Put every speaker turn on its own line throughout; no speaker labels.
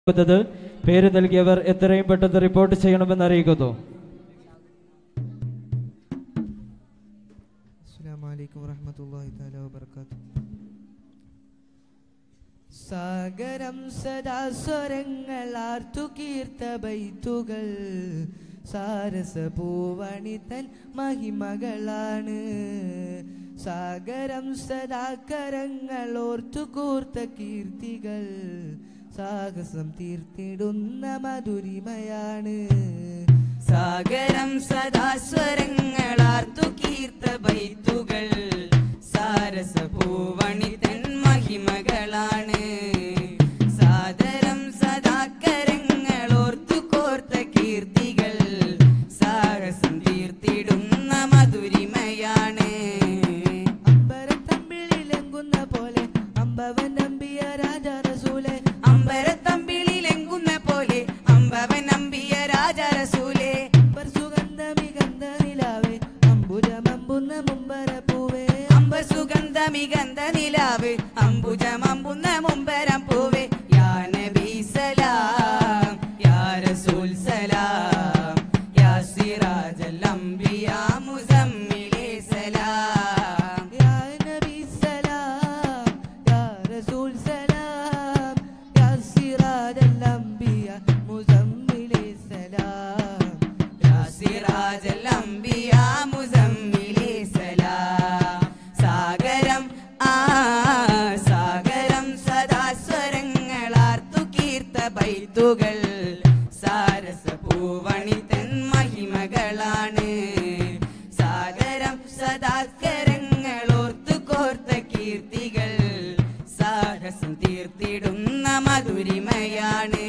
ത് പേര് നൽകിയവർ എത്രയും പെട്ടെന്ന് റിപ്പോർട്ട് ചെയ്യണമെന്ന് അറിയിക്കുന്നു
അസ്സലാമു അലൈക്കും വറഹ്മത്തുള്ളാഹി തആല വബറകാതുഹു സാഗരം സദാ സ്വരങ്ങൾ ആർത്തു കീർത്ത ബൈത്തുകൾ സാരസപൂവണി തൻ മഹിമകളാണ് സാഗരം സദാ കരങ്ങൾ ഓർത്തു കൂർത്ത കീർത്തികൾ സാഹസം തീർത്തിടുന്ന മധുരിമയാണ്
സാഗരം സദാസ്വരങ്ങളാർത്തു കീർത്ത ബൈത്തുകൾ സാരസപൂവണി തൻ മഹിമകളാണ് സാദരം സദാക്കരങ്ങൾ ഓർത്തു കോർത്ത കീർത്തികൾ സാഹസം തീർത്തിടുന്ന മധുരിമയാണ്
അമ്പരത്തമ്പിളിലെങ്കുന്ന പോലെ അമ്പവൻ നമ്പിയ രാജ റസൂലെ
അമ്പരത്തമ്പിളിലെങ്കുന്ന പോലെ അമ്പവൻ നമ്പിയ രാജരസൂലേ
അമ്പർ സുഗന്ധമികന്ധ നിലാവേ അമ്പുജമമ്പുന്ന മുമ്പര പൂവേ
അമ്പ സുഗന്ധ മികന്ധ നിലാവ് അമ്പുജമമ്പുന്ന മുമ്പരം പൂവേ യാ നബി സലാം യാ റസൂൽ സലാം യാ സിറാജൽ അംബിയ മുസമ്മിലേ സലാം
യാ നബി സലാം യാ റസൂൽ സലാം യാ സിറാജൽ അംബിയ മുസമ്മിലേ സലാം
യാ സിറാജൽ അംബിയ മുസമ്മിലേ സലാം സാഗരം ആ സാഗരം സദാസ്വരങ്ങളാർത്തു കീർത്ത ബൈത്തുകൾ സാരസപൂവണി തൻ മഹിമകളാണ് സാഗരം സദാസ്കരങ്ങൾ ഓർത്തു കോർത്ത കീർത്തികൾ സാഹസം തീർത്തിടുന്ന മധുരിമയാണ്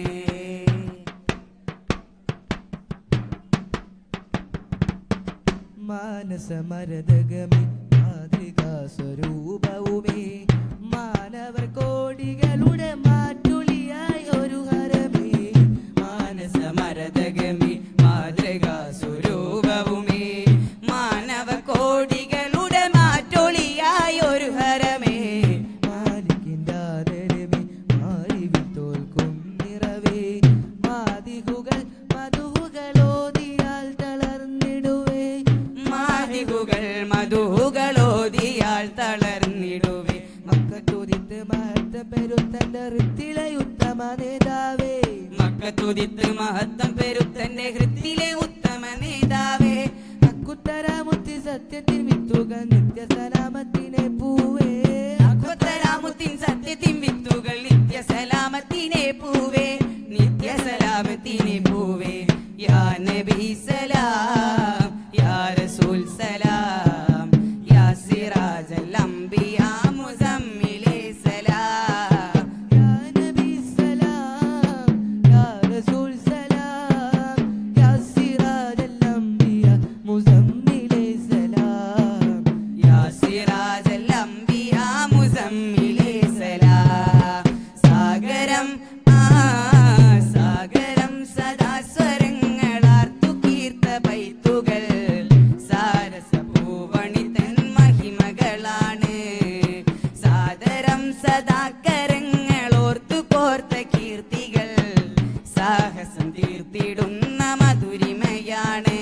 മാനസമരതകമേ മാതൃകാ സ്വരൂപവുമേ മാനവർ കോടികളുടെ മാറ്റുളിയായി ഒരു ഹരമേ
മാനസമരതകമേ മാതൃകാ സ്വരൂപവുമേ മാനവ കോടികളുടെ മാറ്റൊളിയായ ഒരു ഹരമേ
മാലിക്കിൻ്റെ ആദരമേ മാറിവിൽ തോൽക്കും നിറവേ മാതികുകൾ മധുകളോതിയാൽ തളർന്നിടുവേ
മാതികുകൾ മധുകളോതിയാൽ തളർന്നിടുവേ
മക്കത്തുതിത്ത് മഹത്ത പെരുത്തന്റെ ഋത്തിലെ ഉത്തമ നേതാവേ
മക്കത്തുതിത്ത് മഹത്വം പെരുത്തന്റെ ഹൃത്തിലെ ഉത്തമ നേതാവേ
അക്കുത്തര മുത്തി സത്യത്തിൽ വിത്തുക നിത്യ സലാമത്തിനെ പൂവേ
അക്വത്തരാമുത്തിൻ സത്യത്തിൻ വിത്തുകൾ നിത്യ സലാമത്തിനെ പൂവേ നിത്യ സലാമത്തിനെ പൂവേ യാ നബി സലാം യാ റസൂൽ സലാം യാ സിറാജൽ അംബിയ മുസമ്മിലേ സലാം
യാ നബി സലാം യാ റസൂൽ സലാം യാ സിറാജൽ അംബിയ മുസമ്മിലെ സലാം
യാ സിറാജൽ അംബിയ മുസമ്മിലേ സലാം സാഗരം ആ സാഗരം സദാസ്വരങ്ങളാർത്തു കീർത്ത ബൈത്തുകൾ സാരസപൂവണി തൻ മഹിമകളാണ് സാദരം സദാക്കരങ്ങൾ ഓർത്തു കോർത്ത കീർത്തികൾ സാഹസം തീർത്തിടുന്ന മധുരിമയാണ്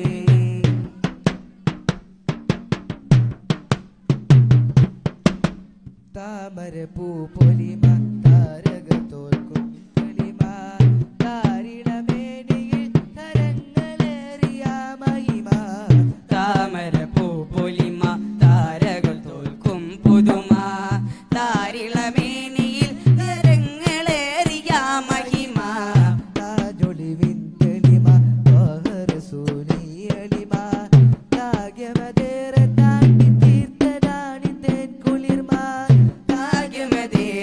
താമര പൂ പൊലിമ താരക തോൽക്കും തെളിമ താരിണമേനിയിൽ തരങ്ങളേറിയ മഹിമ
താമര പൂ പൊലിമ താരകൾ തോൽക്കും പുതുമ താരിളമേനിയിൽ നിറങ്ങളേറിയ മഹിമ
താജൊളിവിൻ തെളിമ ത്വാഹറസൂലി എളിമ താഗ്യമതേറെ താണ്ടി തീർത്തതാണി തേൻ കുളിർമ
ഭാഗ്യമതേറെ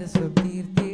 സദസ്സും കീർത്തി